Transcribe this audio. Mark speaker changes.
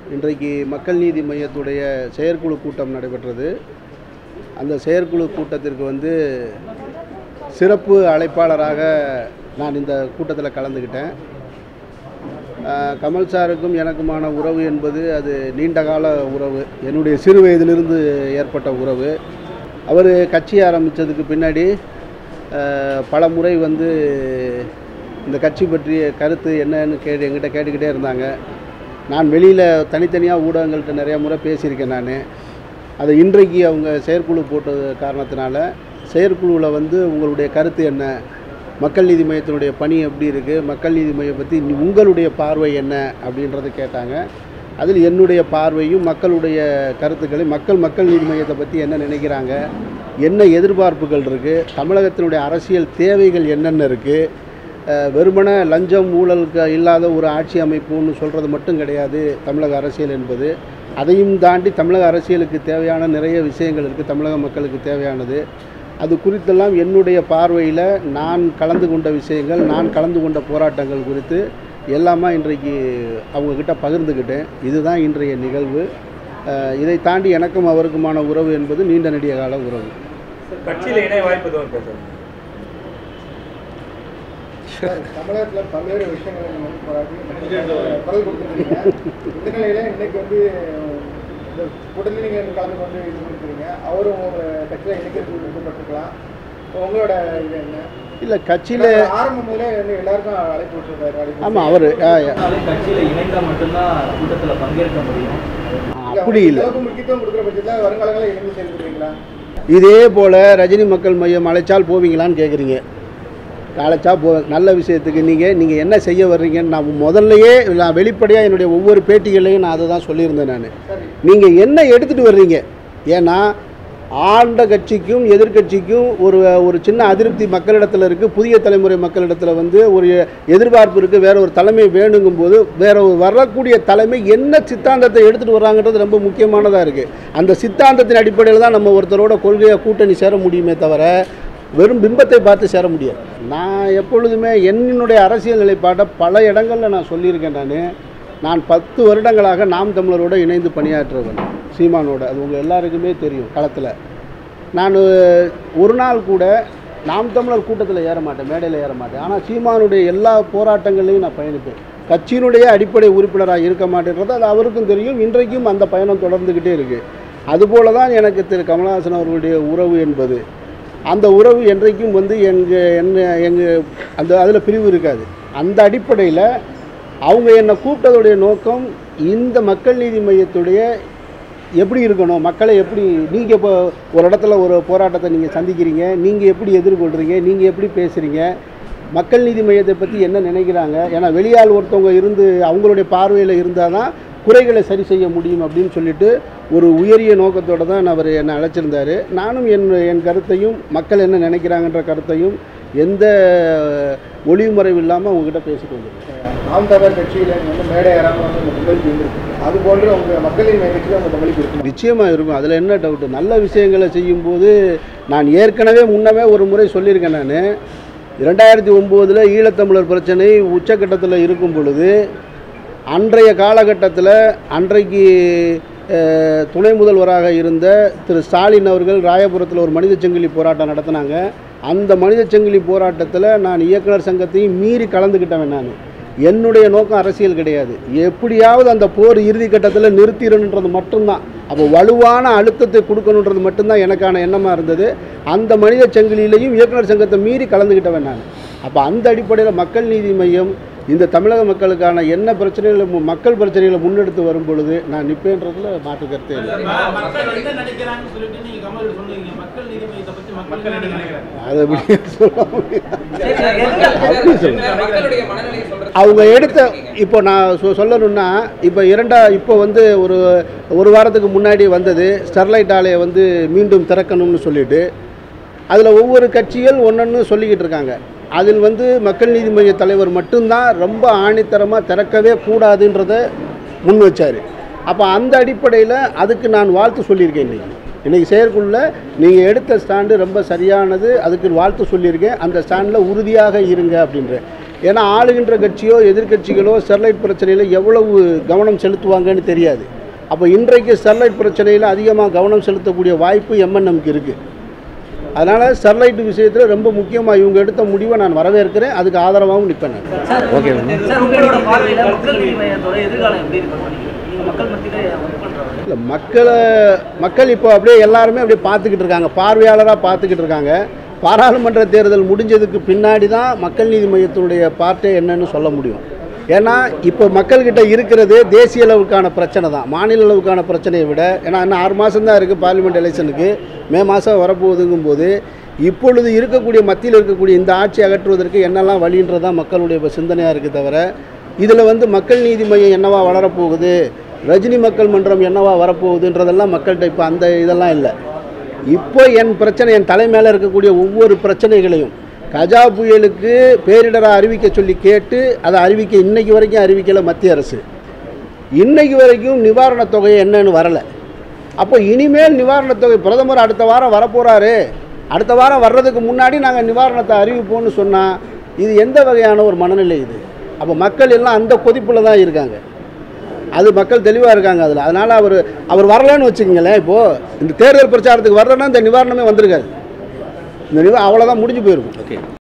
Speaker 1: இன்றைக்கு மக்கள் நீதி மையத்துடைய செயற்குழு கூட்டம் நடைபெற்றது அந்த செயற்குழு கூட்டத்திற்கு வந்து சிறப்பு அழைப்பாளராக நான் இந்த கூட்டத்தில் கலந்துக்கிட்டேன் ஆஹ், கமல் சாருக்கும் எனக்குமான உறவு என்பது அது நீண்டகால உறவு என்னுடைய சிறு வயதிலிருந்து ஏற்பட்ட உறவு அவர் கட்சி ஆரம்பித்ததுக்கு பின்னாடி ஆஹ், பல முறை வந்து இந்த கட்சி பற்றிய கருத்து என்னன்னு கேட்டு என்கிட்ட கேட்டுக்கிட்டே இருந்தாங்க நான் வெளியில் தனித்தனியாக ஊடகங்கள்கிட்ட நிறைய முறை பேசியிருக்கேன் நான் அதை இன்றைக்கு அவங்க செயற்குழு போட்டது காரணத்தினால செயற்குழுவில் வந்து உங்களுடைய கருத்து என்ன மக்கள் நீதி மையத்தினுடைய பணி எப்படி இருக்குது மக்கள் நீதி மையம் பற்றி நீ- உங்களுடைய பார்வை என்ன அப்படின்றத கேட்டாங்க அதில் என்னுடைய பார்வையும் மக்களுடைய கருத்துக்களை மக்கள் மக்கள் நீதி மையத்தை பற்றி என்ன நினைக்கிறாங்க என்ன எதிர்பார்ப்புகள் இருக்குது தமிழகத்தினுடைய அரசியல் தேவைகள் என்னென்ன இருக்குது வெறுமன லஞ்சம் ஊழலுக்கு இல்லாத ஒரு ஆட்சி அமைப்புன்னு சொல்கிறது மட்டும் கிடையாது தமிழக அரசியல் என்பது அதையும் தாண்டி தமிழக அரசியலுக்கு தேவையான நிறைய விஷயங்கள் இருக்குது தமிழக மக்களுக்கு தேவையானது அது குறித்தெல்லாம் என்னுடைய பார்வையில் நான் கலந்து கொண்ட விஷயங்கள் நான் கலந்து கொண்ட போராட்டங்கள் குறித்து எல்லாமே இன்றைக்கு அவங்கக்கிட்ட பகிர்ந்துக்கிட்டேன் இதுதான் இன்றைய நிகழ்வு அஹ், இதை தாண்டி எனக்கும் அவருக்குமான உறவு என்பது நீண்ட நெடிய கால உறவு
Speaker 2: கட்சியில் இணைய வாய்ப்பு எதுவும் இருக்கா சார்
Speaker 3: சார், தமிழகத்துல பல்வேறு விஷயங்களை நீங்க வந்து போராடி குரல் கொடுத்துருக்கீங்க இந்த நிலையில இன்னைக்கு வந்து இந்த கூட்டத்தில் நீங்க கலந்து கொண்டு இது கொடுக்குறீங்க அவரும் உங்க கட்சியில இணைக்கிறது விருப்பப்பட்டிருக்கலாம் இப்போ உங்களோட இது என்ன
Speaker 1: இல்லை கட்சியில்
Speaker 3: ஏன்னா, ஆரம்பம் முதலே வந்து எல்லாருக்கும் அழைப்பு விட்டுருக்காரு அழைப்பு
Speaker 1: ஆமாம் அவர்
Speaker 4: அதனாலே கட்சியில இணைந்தா மட்டும்தான் கூட்டத்துல பங்கேற்க முடியும்
Speaker 1: அப்படி இல்லை
Speaker 3: அளவுக்கு முக்கியத்துவம் கொடுக்குற பட்சத்தில் வருங்காலங்களில் இணைந்து சேர்ந்துருக்கீங்களா
Speaker 1: இதே போல் ரஜினி மக்கள் மையம் அழைச்சால் போவீங்களான்னு கேட்குறீங்க அழைச்சா போ நல்ல விஷயத்துக்கு நீங்கள் நீங்கள் என்ன செய்ய வர்றீங்கன்னு நான் முதல்லையே நான் வெளிப்படையாக என்னுடைய ஒவ்வொரு பேட்டிகளையும் நான் அதை தான் சொல்லியிருந்தேன் நான்
Speaker 3: சரி
Speaker 1: நீங்கள் என்ன எடுத்துகிட்டு வர்றீங்க ஏன்னா ஆண்ட கட்சிக்கும் எதிர்க்கட்சிக்கும் ஒரு ஒரு சின்ன அதிருப்தி மக்களிடத்தில் இருக்குது புதிய தலைமுறை மக்களிடத்தில் வந்து ஒரு எதிர்பார்ப்பு இருக்குது வேற ஒரு தலைமை வேணுங்கும்போது வேற ஒரு வரக்கூடிய தலைமை என்ன சித்தாந்தத்தை எடுத்துகிட்டு வர்றாங்கன்றது ரொம்ப முக்கியமானதாக இருக்குது அந்த சித்தாந்தத்தின் அடிப்படையில் தான் நம்ம ஒருத்தரோட கொள்கையை கூட்டணி சேர முடியுமே தவிர வெறும் பிம்பத்தை பார்த்து சேர முடியாது நான் எப்பொழுதுமே என்னுடைய அரசியல் நிலைப்பாட்டை பல இடங்களில் நான் சொல்லியிருக்கேன் நான் நான் பத்து வருடங்களாக நாம் தமிழரோட இணைந்து பணியாற்றுறவன் சீமானோட அது உங்கள் எல்லாருக்குமே தெரியும் களத்தில் நான் ஒரு நாள் கூட நாம் தமிழர் கூட்டத்தில் ஏற மாட்டேன் மேடையில் ஏற மாட்டேன் ஆனால் சீமானுடைய எல்லா போராட்டங்கள்லையும் நான் பயணிப்பேன் கட்சியினுடைய அடிப்படை உறுப்பினராக இருக்க மாட்டேன்றது அது அவருக்கும் தெரியும் இன்றைக்கும் அந்த பயணம் தொடர்ந்துக்கிட்டே இருக்குது அதுபோல தான் எனக்கு திரு கமலஹாசன் அவர்களுடைய உறவு என்பது அந்த உறவு என்றைக்கும் வந்து எங்கள் என்ன எங்கள் அந்த அதில் பிரிவு இருக்காது அந்த அடிப்படையில் அவங்க என்னை கூப்பிட்டதுடைய நோக்கம் இந்த மக்கள் நீதி மையத்துடைய எப்படி இருக்கணும் மக்களை எப்படி நீங்கள் இப்போ ஒரு இடத்துல ஒரு போராட்டத்தை நீங்கள் சந்திக்கிறீங்க நீங்கள் எப்படி எதிர்கொள்கிறீங்க நீங்கள் எப்படி பேசுகிறீங்க மக்கள் நீதி மையத்தை பற்றி என்ன நினைக்கிறாங்க ஏன்னா வெளியால் ஒருத்தவங்க இருந்து அவங்களுடைய பார்வையில் இருந்தால் தான் குறைகளை சரி செய்ய முடியும் அப்படின்னு சொல்லிட்டு ஒரு உயரிய நோக்கத்தோடு தான் அவர் என்னை அழைச்சிருந்தார் நானும் என் என் கருத்தையும் மக்கள் என்ன நினைக்கிறாங்கன்ற கருத்தையும் எந்த ஒளிவுமறைவு இல்லாமல் அவங்ககிட்ட பேசிட்டு வந்திருக்கேன்
Speaker 3: நாம் தமிழர் கட்சியில் நீங்க வந்து மேடை ஏறாமல் வந்து உங்க பங்களிப்பு இருந்திருக்கு அது போன்று உங்க மக்களின் கட்சியில் உங்க பங்களிப்பு இருக்கு
Speaker 1: நிச்சயமாக இருக்கும் அதில் என்ன டவுட்டு நல்ல விஷயங்களை செய்யும்போது நான் ஏற்கனவே முன்னமே ஒரு முறை சொல்லியிருக்கேன் நான் இரண்டாயிரத்தி ஒம்போதில் ஈழத்தமிழர் பிரச்சனை உச்சக்கட்டத்தில் இருக்கும் பொழுது அன்றைய காலகட்டத்தில் அன்றைக்கு அஹ், துணை முதல்வராக இருந்த திரு ஸ்டாலின் அவர்கள் ராயபுரத்தில் ஒரு மனித சங்கிலி போராட்டம் நடத்தினாங்க அந்த மனித சங்கிலி போராட்டத்தில் நான் இயக்குனர் சங்கத்தையும் மீறி கலந்துக்கிட்டவன் நான் என்னுடைய நோக்கம் அரசியல் கிடையாது எப்படியாவது அந்த போர் இறுதி கட்டத்தில் நிறுத்திடணுன்றது மட்டும்தான் அப்போ வலுவான அழுத்தத்தை கொடுக்கணுன்றது மட்டும்தான் எனக்கான எண்ணமாக இருந்தது அந்த மனித சங்கிலியிலையும் இயக்குனர் சங்கத்தை மீறி கலந்துக்கிட்டவன் நான் அப்போ அந்த அடிப்படையில் மக்கள் நீதி மையம் இந்த தமிழக மக்களுக்கான என்ன பிரச்சனைகளை மு- மக்கள் பிரச்சனைகளை முன்னெடுத்து வரும் பொழுது நான் நிற்பேன்றதுல மாற்று கருத்தே இல்லை
Speaker 5: மக்கள் என்ன நினைக்கிறாங்கன்னு சொல்லிட்டு நீங்க கமல் சொன்னீங்க மக்கள் நீதி மையத்தை பத்தி மக்கள் என்ன நினைக்கிறாங்க
Speaker 1: அதை எப்படி சொல்ல முடியாது அப்படி சொல்ல
Speaker 6: மக்களுடைய மனநிலையை சொல்றது
Speaker 1: அவங்க எடுத்த இப்போ நான் சொ சொல்லணும்னா இப்போ இரண்டா இப்போ வந்து ஒரு ஒரு வாரத்துக்கு முன்னாடி வந்தது ஸ்டெர்லைட் ஆலையை வந்து மீண்டும் திறக்கணும்னு சொல்லிட்டு அதில் ஒவ்வொரு கட்சிகள் ஒன்றொன்று சொல்லிக்கிட்டு இருக்காங்க அதில் வந்து மக்கள் நீதி மைய தலைவர் மட்டும்தான் ரொம்ப ஆணித்தரமாக திறக்கவே கூடாதுன்றத முன் வச்சார் அப்போ அந்த அடிப்படையில் அதுக்கு நான் வாழ்த்து சொல்லியிருக்கேன் இன்றைக்கி இன்றைக்கி செயற்குள்ள நீங்கள் எடுத்த ஸ்டாண்டு ரொம்ப சரியானது அதுக்கு வாழ்த்து சொல்லியிருக்கேன் அந்த ஸ்டாண்டில் உறுதியாக இருங்க அப்படின்ற ஏன்னா ஆளுகின்ற கட்சியோ எதிர்க்கட்சிகளோ ஸ்டெர்லைட் பிரச்சனையில் எவ்வளவு கவனம் செலுத்துவாங்கன்னு தெரியாது அப்போ இன்றைக்கு ஸ்டெர்லைட் பிரச்சனையில் அதிகமாக கவனம் செலுத்தக்கூடிய வாய்ப்பு எம்என்எம்க்கு இருக்குது அதனால் ஸ்டெர்லைட் விஷயத்தில் ரொம்ப முக்கியமாக இவங்க எடுத்த முடிவை நான் வரவேற்கிறேன் அதுக்கு ஆதரவாகவும் நிற்பேன் நான்
Speaker 6: ஓகே சார் உங்களோட பார்வையில் மக்கள் நீதி மையத்தோட எதிர்காலம் எப்படி இருக்கும் நீங்கள் மக்கள் மத்தியில் ஒர்க் பண்ணுறாங்க
Speaker 1: இல்லை மக்களை மக்கள் இப்போ அப்படியே எல்லாருமே அப்படியே பார்த்துக்கிட்டு இருக்காங்க பார்வையாளராக பார்த்துக்கிட்டு இருக்காங்க பாராளுமன்ற தேர்தல் முடிஞ்சதுக்கு பின்னாடி தான் மக்கள் நீதி மையத்தினுடைய பார்ட்டே என்னன்னு சொல்ல முடியும் ஏன்னா இப்போ மக்கள்கிட்ட இருக்கிறது தேசிய அளவுக்கான பிரச்சனை தான் மாநில அளவுக்கான பிரச்சனையை விட ஏன்னா இன்னும் ஆறு மாதம் தான் இருக்குது பார்லிமெண்ட் எலெக்ஷனுக்கு மே மாதம் வரப்போகுதுங்கும் போது இப்பொழுது இருக்கக்கூடிய மத்தியில் இருக்கக்கூடிய இந்த ஆட்சி அகற்றுவதற்கு என்னெல்லாம் வழின்றது தான் மக்களுடைய சிந்தனையாக இருக்குது தவிர இதில் வந்து மக்கள் நீதி மையம் என்னவா வளரப்போகுது ரஜினி மக்கள் மன்றம் என்னவா வரப்போகுதுன்றதெல்லாம் மக்கள்கிட்ட இப்போ அந்த இதெல்லாம் இல்லை இப்போ என் பிரச்சனை என் தலை மேலே இருக்கக்கூடிய ஒவ்வொரு பிரச்சனைகளையும் கஜா புயலுக்கு பேரிடரை அறிவிக்க சொல்லி கேட்டு அதை அறிவிக்க இன்னைக்கு வரைக்கும் அறிவிக்கலை மத்திய அரசு இன்னைக்கு வரைக்கும் நிவாரணத் தொகை என்னன்னு வரலை அப்போ இனிமேல் நிவாரணத் தொகை பிரதமர் அடுத்த வாரம் வரப்போகிறாரு அடுத்த வாரம் வர்றதுக்கு முன்னாடி நாங்கள் நிவாரணத்தை அறிவிப்போம்னு சொன்னால் இது எந்த வகையான ஒரு மனநிலை இது அப்போ மக்கள் எல்லாம் அந்த கொதிப்பில் தான் இருக்காங்க அது மக்கள் தெளிவாக இருக்காங்க அதில் அதனால் அவர் அவர் வரலன்னு வச்சுக்கோங்களேன் இப்போது இந்த தேர்தல் பிரச்சாரத்துக்கு வரலன்னா இந்த நிவாரணமே வந்திருக்காது இந்த நிவா அவ்வளோதான் முடிஞ்சு போயிருக்கும்
Speaker 6: ஓகே